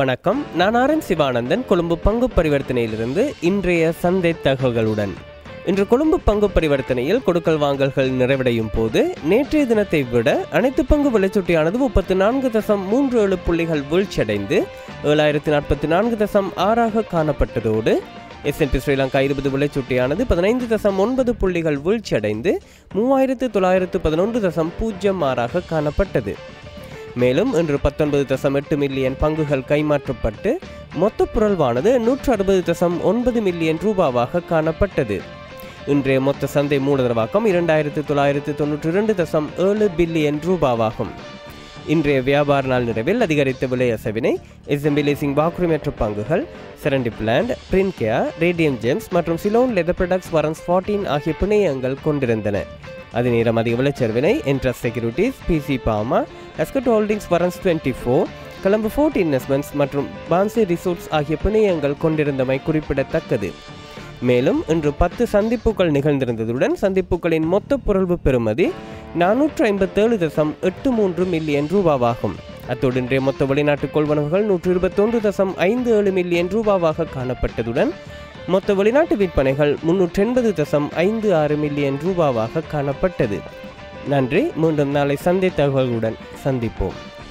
வணக்கம் நான் ஆரன் சிவானந்தன் கொழும்பு பங்கு பரிவர்த்தனையிலிருந்து இன்றைய சந்தை தகவல்களுடன் இன்று கொழும்பு பங்கு பரிவர்த்தனையில் கொடுக்கல் வாங்கல்கள் நிறைவடையும் போது நேற்றைய தினத்தை விட அனைத்து பங்கு விலைச்சுட்டியானது முப்பத்தி நான்கு தசம் மூன்று ஏழு புள்ளிகள் வீழ்ச்சியடைந்து ஏழாயிரத்தி நாற்பத்தி நான்கு தசம் ஆறாக காணப்பட்டதோடு எஸ்என்பி ஸ்ரீலங்கா இருபது விலைச்சுட்டியானது பதினைந்து தசம் ஒன்பது புள்ளிகள் வீழ்ச்சியடைந்து மூவாயிரத்து தொள்ளாயிரத்து பதினொன்று தசம் பூஜ்ஜியம் ஆறாக காணப்பட்டது மேலும் இன்று பத்தொன்பது தசம் எட்டு மில்லியன் பங்குகள் கைமாற்றப்பட்டு மொத்த புரள்வானது நூற்று அறுபது தசம் ஒன்பது மில்லியன் ரூபாவாக காணப்பட்டது இன்றைய மொத்த சந்தை மூலதனவாக்கம் இரண்டாயிரத்து தொள்ளாயிரத்து தொன்னூற்றி இரண்டு தசம் ஏழு பில்லியன் ரூபாவாகும் இன்றைய வியாபார நாள் நிறைவில் அதிகரித்த விலை அசவினை எஸ்எம்பி லீசிங் வாக்குரிமற்ற பங்குகள் செரண்டி பிளாண்ட் பிரின்கேயா ரேடியம் ஜெம்ஸ் மற்றும் Ceylon leather products warrants fourteen ஆகிய பிணையங்கள் கொண்டிருந்தன அதே நேரம் அதிக விளைச்சர்வினை interest securities PC Pharma Ascot holdings warrants twenty four Colombo fort investments மற்றும் பான்சி ரிசோர்ட்ஸ் ஆகிய பிணையங்கள் கொண்டிருந்தமை குறிப்பிடத்தக்கது மேலும் இன்று பத்து சந்திப்புகள் நிகழ்ந்திருந்ததுடன் சந்திப்புகளின் மொத்த புரள்வு பெறுமதி நானூற்று ஐம்பத்தேழு தசம் எட்டு மூன்று மில்லியன் ரூபாவாகும் அத்தோடு இன்றைய மொத்த வெளிநாட்டு கொள்வனவுகள் நூற்று இருபத்தொன்று தசம் ஐந்து ஏழு மில்லியன் ரூபாவாக காணப்பட்டதுடன் மொத்த வெளிநாட்டு விற்பனைகள் முன்னூற்றி எண்பது தசம் ஐந்து ஆறு மில்லியன் ரூபாவாக காணப்பட்டது நன்றி மீண்டும் நாளை சந்தை தகவல்களுடன் சந்திப்போம்